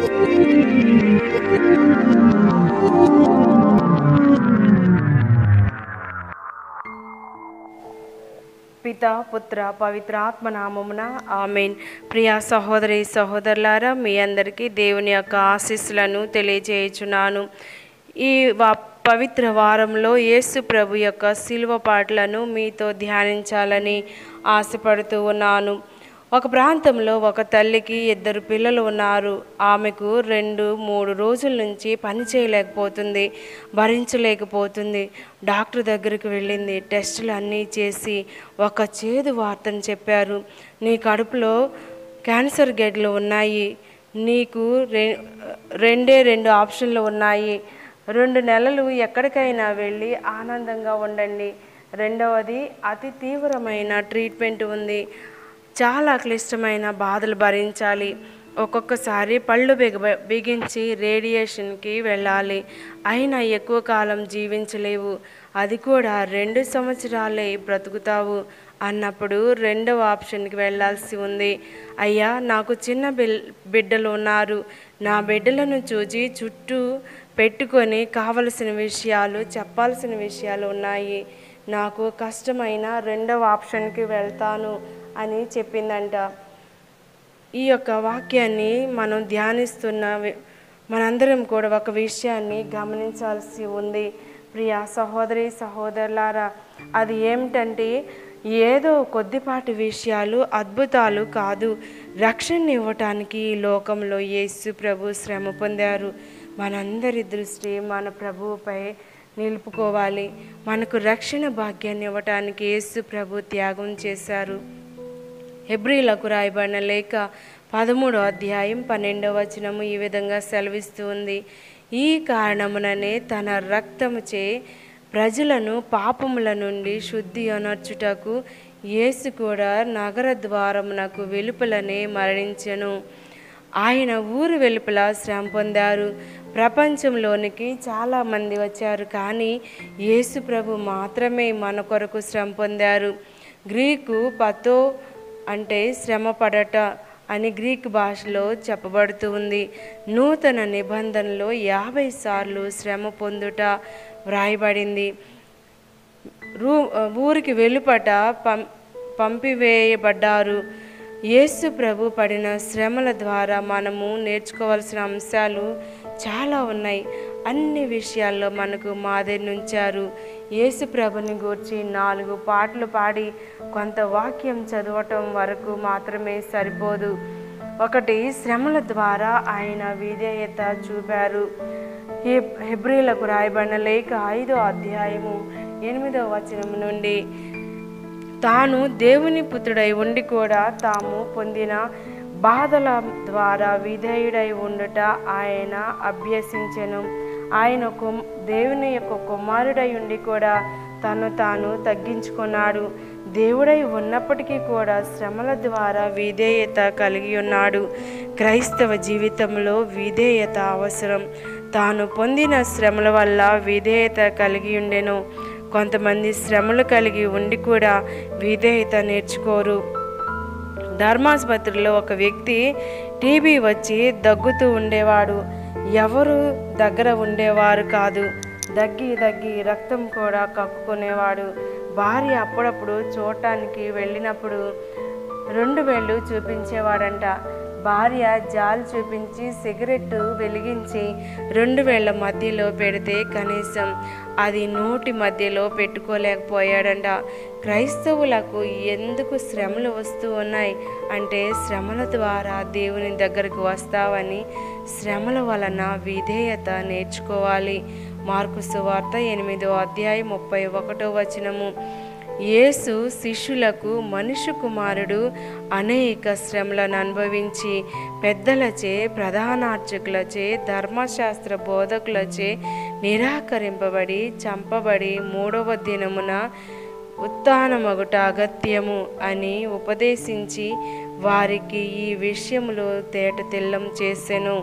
పిత పుత్ర పవిత్రాత్మ నామమున ఆమెన్ ప్రియ సహోదరి సహోదరులారా మీ అందరికీ దేవుని యొక్క ఆశీస్సులను తెలియజేయుచున్నాను ఈ వా పవిత్ర వారంలో యేసు ప్రభు యొక్క శిలువ పాటలను మీతో ధ్యానించాలని ఆశపడుతూ ఉన్నాను ఒక ప్రాంతంలో ఒక తల్లికి ఇద్దరు పిల్లలు ఉన్నారు ఆమెకు రెండు మూడు రోజుల నుంచి పని చేయలేకపోతుంది భరించలేకపోతుంది డాక్టర్ దగ్గరికి వెళ్ళింది టెస్టులు అన్నీ చేసి ఒక చేదు వార్తను చెప్పారు నీ కడుపులో క్యాన్సర్ గెడ్లు ఉన్నాయి నీకు రె రెండే రెండు ఆప్షన్లు ఉన్నాయి రెండు నెలలు ఎక్కడికైనా వెళ్ళి ఆనందంగా ఉండండి రెండవది అతి తీవ్రమైన ట్రీట్మెంట్ ఉంది చాలా క్లిష్టమైన బాధలు భరించాలి ఒక్కొక్కసారి పళ్ళు బిగ బిగించి రేడియేషన్కి వెళ్ళాలి అయినా ఎక్కువ కాలం జీవించలేవు అది కూడా రెండు సంవత్సరాలే బ్రతుకుతావు అన్నప్పుడు రెండవ ఆప్షన్కి వెళ్ళాల్సి ఉంది అయ్యా నాకు చిన్న బిల్ బిడ్డలు ఉన్నారు నా బిడ్డలను చూచి చుట్టూ పెట్టుకొని కావలసిన విషయాలు చెప్పాల్సిన విషయాలు ఉన్నాయి నాకు కష్టమైన రెండవ ఆప్షన్కి వెళ్తాను అని చెప్పిందంట ఈ యొక్క వాక్యాన్ని మనం ధ్యానిస్తున్న వి- మనందరం కూడా ఒక విషయాన్ని గమనించాల్సి ఉంది ప్రియ సహోదరి సహోదరులారా అది ఏమిటంటే ఏదో కొద్దిపాటి విషయాలు అద్భుతాలు కాదు రక్షణ ఇవ్వటానికి ఈ లోకంలో యేసు ప్రభు శ్రమ పొందారు మనందరి దృష్టి మన ప్రభువుపై నిలుపుకోవాలి మనకు రక్షణ భాగ్యాన్ని ఇవ్వటానికి యేసు ప్రభు త్యాగం చేశారు హెబ్రిలకు రాయబడిన లేఖ పదమూడో అధ్యాయం పన్నెండవ వచనము ఈ విధంగా సెలవిస్తూ ఉంది ఈ కారణముననే తన రక్తముచే ప్రజలను పాపముల నుండి శుద్ధి అనర్చుటకు యేసు కూడా నగర ద్వారమునకు వెలుపలనే మరణించెను ఆయన ఊరు వెలుపల శ్రమ పొందారు ప్రపంచంలోనికి చాలామంది వచ్చారు కానీ యేసు ప్రభు మాత్రమే మన కొరకు శ్రమ పొందారు గ్రీకు పతో అంటే శ్రమ పడట అని గ్రీక్ భాషలో చెప్పబడుతూ ఉంది నూతన నిబంధనలో యాభై సార్లు శ్రమ పొందుట వ్రాయబడింది రూ ఊరికి వెలుపట పం పంపివేయబడ్డారు యేసు ప్రభు పడిన శ్రమల ద్వారా మనము నేర్చుకోవాల్సిన అంశాలు చాలా ఉన్నాయి అన్ని విషయాల్లో మనకు మాదిరినుంచారు యేసు ప్రభుని గూర్చి నాలుగు పాటలు పాడి కొంత వాక్యం చదవటం వరకు మాత్రమే సరిపోదు ఒకటి శ్రమల ద్వారా ఆయన విధేయత చూపారు హెబ్ హెబ్రిలకు రాయబడిన లేఖ ఐదో అధ్యాయము ఎనిమిదో వచనం నుండి తాను దేవుని పుత్రుడై ఉండి కూడా తాము పొందిన బాధల ద్వారా విధేయుడై ఉండుట ఆయన అభ్యసించెను ఆయన కుమ్ దేవుని యొక్క కుమారుడై ఉండి కూడా తను తాను తగ్గించుకున్నాడు దేవుడై ఉన్నప్పటికీ కూడా శ్రమల ద్వారా విధేయత కలిగి ఉన్నాడు క్రైస్తవ జీవితంలో విధేయత అవసరం తాను పొందిన శ్రమల వల్ల విధేయత కలిగి ఉండెను కొంతమంది శ్రమలు కలిగి ఉండి కూడా విధేయత నేర్చుకోరు ధర్మాసుపత్రిలో ఒక వ్యక్తి టీబీ వచ్చి దగ్గుతూ ఉండేవాడు ఎవరు దగ్గర ఉండేవారు కాదు దగ్గి దగ్గి రక్తం కూడా కక్కుకునేవాడు భార్య అప్పుడప్పుడు చూడటానికి వెళ్ళినప్పుడు రెండు వేళ్ళు చూపించేవాడంట భార్య జాలు చూపించి సిగరెట్ వెలిగించి రెండు వేళ్ల మధ్యలో పెడితే కనీసం అది నోటి మధ్యలో పెట్టుకోలేకపోయాడంట క్రైస్తవులకు ఎందుకు శ్రమలు వస్తూ ఉన్నాయి అంటే శ్రమల ద్వారా దేవుని దగ్గరకు వస్తావని శ్రమల వలన విధేయత నేర్చుకోవాలి మార్కు సువార్త ఎనిమిదో అధ్యాయం ముప్పై ఒకటో వచనము యేసు శిష్యులకు మనుష్య కుమారుడు అనేక శ్రమలను అనుభవించి పెద్దలచే ప్రధానార్చకులచే ధర్మశాస్త్ర బోధకులచే నిరాకరింపబడి చంపబడి మూడవ దినమున ఉత్థానమగుట అగత్యము అని ఉపదేశించి వారికి ఈ విషయములో తేట తెల్లం చేసెను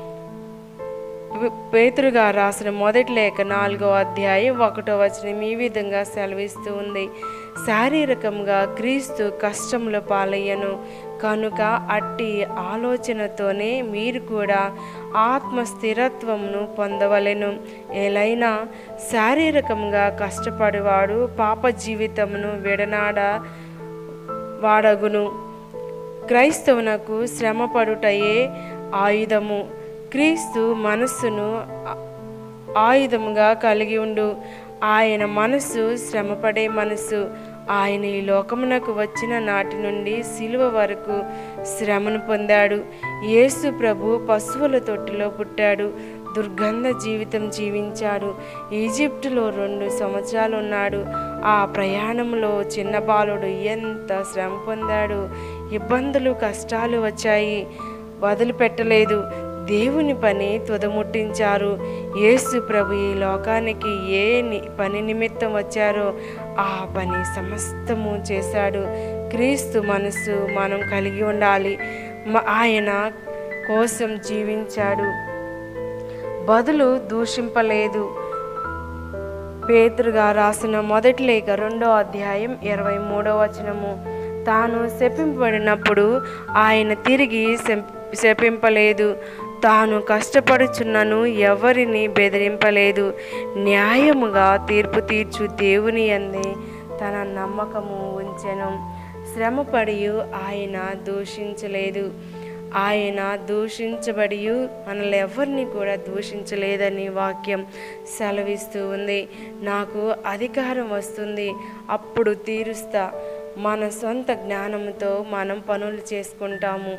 పేతురుగా రాసిన మొదటి లేఖ నాలుగో అధ్యాయం ఒకటో వచనం ఈ విధంగా సెలవిస్తూ ఉంది శారీరకంగా క్రీస్తు కష్టముల పాలయ్యను కనుక అట్టి ఆలోచనతోనే మీరు కూడా ఆత్మ స్థిరత్వమును పొందవలెను ఏలైనా శారీరకంగా కష్టపడేవాడు పాప జీవితమును విడనాడ వాడగును క్రైస్తవునకు శ్రమపడుటయే ఆయుధము క్రీస్తు మనస్సును ఆ- ఆయుధముగా కలిగి ఉండు ఆయన మనస్సు శ్రమపడే మనస్సు ఆయన ఈ లోకమునకు వచ్చిన నాటి నుండి శిలువ వరకు శ్రమను పొందాడు యేసు ప్రభు పశువుల తొట్టిలో పుట్టాడు దుర్గంధ జీవితం జీవించాడు ఈజిప్టులో రెండు సంవత్సరాలు ఉన్నాడు ఆ ప్రయాణంలో చిన్న బాలుడు ఎంత శ్రమ పొందాడు ఇబ్బందులు కష్టాలు వచ్చాయి వదిలిపెట్టలేదు దేవుని పని తుదముట్టించారు యేసు ప్రభు ఈ లోకానికి ఏ ని- పని నిమిత్తం వచ్చారో ఆ పని సమస్తము చేశాడు క్రీస్తు మనసు మనం కలిగి ఉండాలి మ- ఆయన కోసం జీవించాడు బదులు దూషింపలేదు పేతురుగా రాసిన మొదటి లేఖ రెండో అధ్యాయం ఇరవై మూడో వచనము తాను శపింపబడినప్పుడు ఆయన తిరిగి శం- శపింపలేదు తాను కష్టపడుచున్నను ఎవరిని బెదిరింపలేదు న్యాయముగా తీర్పు తీర్చు దేవుని అందే తన నమ్మకము ఉంచెను శ్రమపడి ఆయన దూషించలేదు ఆయన దూషించబడి మనల్ని ఎవరిని కూడా దూషించలేదని వాక్యం సెలవిస్తూ ఉంది నాకు అధికారం వస్తుంది అప్పుడు తీరుస్తా మన సొంత జ్ఞానంతో మనం పనులు చేసుకుంటాము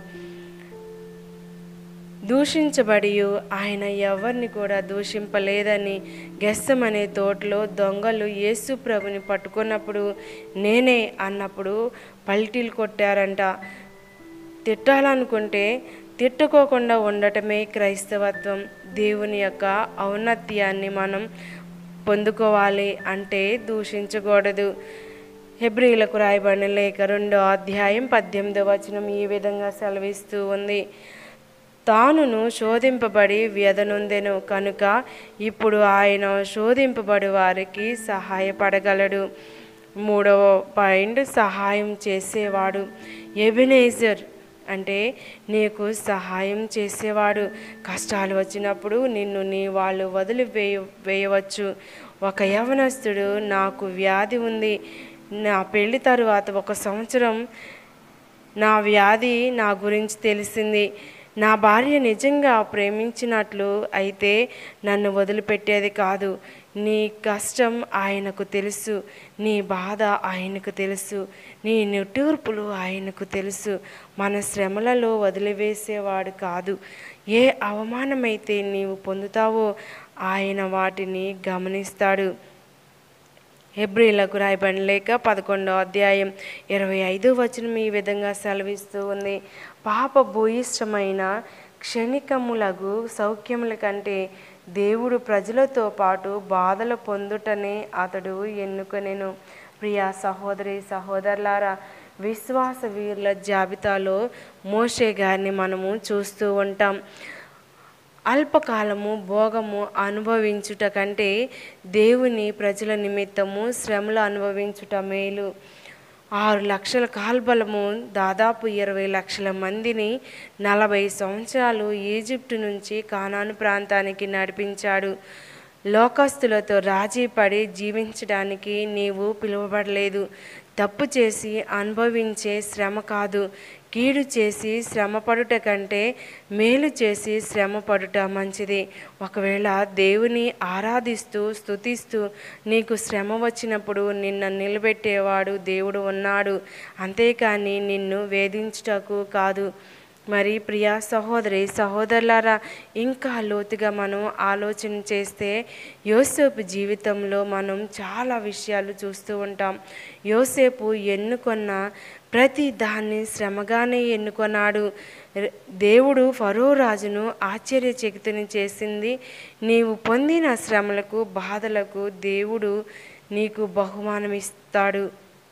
దూషించబడి ఆయన ఎవరిని కూడా దూషింపలేదని గెస్సమనే తోటలో దొంగలు యేసు ప్రభుని పట్టుకున్నప్పుడు నేనే అన్నప్పుడు పల్టీలు కొట్టారంట తిట్టాలనుకుంటే తిట్టుకోకుండా ఉండటమే క్రైస్తవత్వం దేవుని యొక్క ఔన్నత్యాన్ని మనం పొందుకోవాలి అంటే దూషించకూడదు హెబ్రిలకు రాయబడిన లేఖ రెండో అధ్యాయం పద్దెనిమిదో వచనం ఈ విధంగా సెలవిస్తూ ఉంది తానును శోధింపబడి వ్యధనొందెను కనుక ఇప్పుడు ఆయన శోధింపబడి వారికి సహాయపడగలడు మూడవ పాయింట్ సహాయం చేసేవాడు ఎబినేజర్ అంటే నీకు సహాయం చేసేవాడు కష్టాలు వచ్చినప్పుడు నిన్ను నీ వాళ్ళు వదిలి వేయ వేయవచ్చు ఒక యవనస్తుడు నాకు వ్యాధి ఉంది నా పెళ్లి తరువాత ఒక సంవత్సరం నా వ్యాధి నా గురించి తెలిసింది నా భార్య నిజంగా ప్రేమించినట్లు అయితే నన్ను వదిలిపెట్టేది కాదు నీ కష్టం ఆయనకు తెలుసు నీ బాధ ఆయనకు తెలుసు నీ నిట్టూర్పులు ఆయనకు తెలుసు మన శ్రమలలో వదిలివేసేవాడు కాదు ఏ అవమానమైతే నీవు పొందుతావో ఆయన వాటిని గమనిస్తాడు హెబ్రిలకు రాయబడిన లేక పదకొండో అధ్యాయం ఇరవై ఐదో వచనం ఈ విధంగా సెలవిస్తూ ఉంది పాప భూయిష్టమైన క్షణికములగు సౌఖ్యముల కంటే దేవుడు ప్రజలతో పాటు బాధలు పొందుటనే అతడు ఎన్నుకొనెను ప్రియా సహోదరి సహోదరులారా విశ్వాస వీరుల జాబితాలో మోషే గారిని మనము చూస్తూ ఉంటాం అల్పకాలము భోగము అనుభవించుట కంటే దేవుని ప్రజల నిమిత్తము శ్రమలు అనుభవించుట మేలు ఆరు లక్షల కాల్బలము దాదాపు ఇరవై లక్షల మందిని నలభై సంవత్సరాలు ఈజిప్టు నుంచి కానాను ప్రాంతానికి నడిపించాడు లోకస్తులతో రాజీ పడి జీవించడానికి నీవు పిలువబడలేదు తప్పు చేసి అనుభవించే శ్రమ కాదు కీడు చేసి శ్రమపడుట కంటే మేలు చేసి శ్రమపడుట మంచిది ఒకవేళ దేవుని ఆరాధిస్తూ స్తుతిస్తూ నీకు శ్రమ వచ్చినప్పుడు నిన్ను నిలబెట్టేవాడు దేవుడు ఉన్నాడు అంతేకాని నిన్ను వేధించుటకు కాదు మరి ప్రియ సహోదరి సహోదరులారా ఇంకా లోతుగా మనం ఆలోచన చేస్తే యోసేపు జీవితంలో మనం చాలా విషయాలు చూస్తూ ఉంటాం యోసేపు ఎన్నుకొన్న ప్రతి దాన్ని శ్రమగానే ఎన్నుకొన్నాడు ర- దేవుడు ఫరో రాజును ఆశ్చర్యచకితుని చేసింది నీవు పొందిన శ్రమలకు బాధలకు దేవుడు నీకు బహుమానం ఇస్తాడు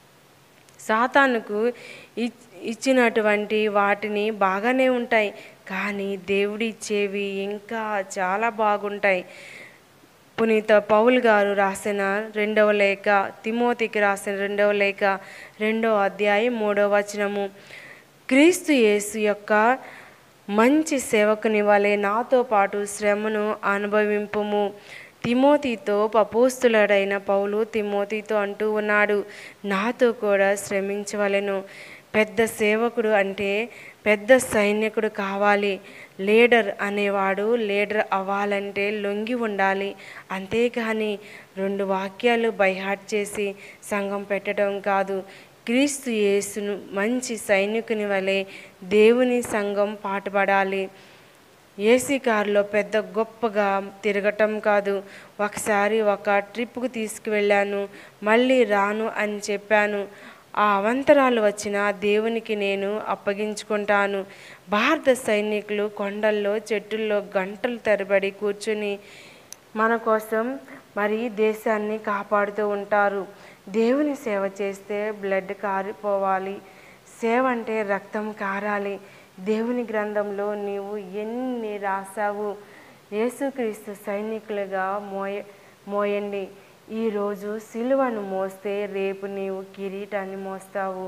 సాతానుకు ఇచ్- ఇచ్చినటువంటి వాటిని బాగానే ఉంటాయి కానీ దేవుడు ఇచ్చేవి ఇంకా చాలా బాగుంటాయి పునీత పౌల్ గారు రాసిన రెండవ లేఖ తిమోతికి రాసిన రెండవ లేఖ రెండవ అధ్యాయం మూడవ వచనము క్రీస్తు యేసు యొక్క మంచి సేవకుని వలె నాతో పాటు శ్రమను అనుభవింపుము తిమోతితో అపోస్తులుడైన పౌలు తిమోతితో అంటూ ఉన్నాడు నాతో కూడా శ్రమించవలెను పెద్ద సేవకుడు అంటే పెద్ద సైనికుడు కావాలి లీడర్ అనేవాడు లీడర్ అవ్వాలంటే లొంగి ఉండాలి అంతేకాని రెండు వాక్యాలు బైహార్ట్ చేసి సంఘం పెట్టడం కాదు క్రీస్తు యేసును మంచి సైనికుని వలె దేవుని సంఘం పాటుపడాలి ఏసీ కారులో పెద్ద గొప్పగా తిరగటం కాదు ఒకసారి ఒక ట్రిప్కు తీసుకువెళ్ళాను మళ్ళీ రాను అని చెప్పాను ఆ అవంతరాలు వచ్చిన దేవునికి నేను అప్పగించుకుంటాను భారత సైనికులు కొండల్లో చెట్టుల్లో గంటలు తరబడి కూర్చుని మన కోసం మరి దేశాన్ని కాపాడుతూ ఉంటారు దేవుని సేవ చేస్తే బ్లడ్ కారిపోవాలి సేవ అంటే రక్తం కారాలి దేవుని గ్రంథంలో నీవు ఎన్ని రాసావు యేసుక్రీస్తు సైనికులుగా మోయ మోయండి ఈరోజు సిలువను మోస్తే రేపు నీవు కిరీటాన్ని మోస్తావు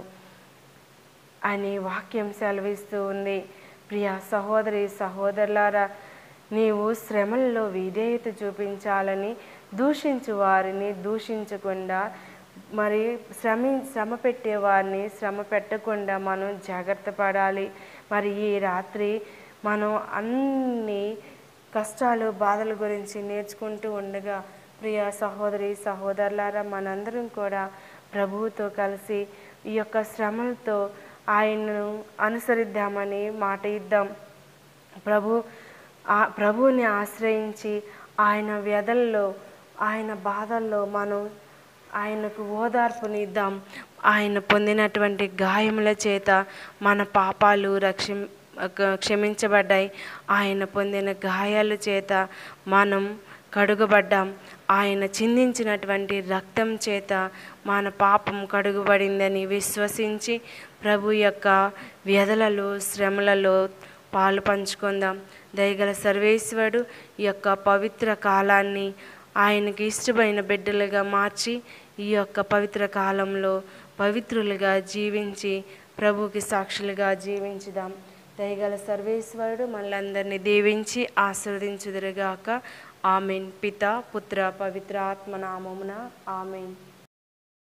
అని వాక్యం సెలవిస్తూ ఉంది ప్రియ సహోదరి సహోదరులారా నీవు శ్రమల్లో విధేయత చూపించాలని దూషించు వారిని దూషించకుండా మరి శ్రమ శ్రమ పెట్టే వారిని శ్రమ పెట్టకుండా మనం జాగ్రత్త పడాలి మరి ఈ రాత్రి మనం అన్ని కష్టాలు బాధల గురించి నేర్చుకుంటూ ఉండగా ప్రియ సహోదరి సహోదరులారా మనందరం కూడా ప్రభువుతో కలిసి ఈ యొక్క శ్రమలతో ఆయనను అనుసరిద్దామని మాట ఇద్దాం ప్రభు ఆ ప్రభువుని ఆశ్రయించి ఆయన వ్యధల్లో ఆయన బాధల్లో మనం ఆయనకు ఓదార్పునిద్దాం ఆయన పొందినటువంటి గాయముల చేత మన పాపాలు రక్షి క్షమించబడ్డాయి ఆయన పొందిన గాయాల చేత మనం కడుగబడ్డాం ఆయన చిందించినటువంటి రక్తం చేత మన పాపం కడుగుబడిందని విశ్వసించి ప్రభు యొక్క వ్యధలలో శ్రమలలో పాలు పంచుకుందాం దయగల సర్వేశ్వరుడు ఈ యొక్క పవిత్ర కాలాన్ని ఆయనకి ఇష్టమైన బిడ్డలుగా మార్చి ఈ యొక్క పవిత్ర కాలంలో పవిత్రులుగా జీవించి ప్రభుకి సాక్షులుగా జీవించుదాం దయగల సర్వేశ్వరుడు మనలందరినీ దీవించి ఆశీర్వదించుదురుగాక ఆమెన్ పిత పుత్ర పవిత్ర ఆత్మ నామమున ఆమెన్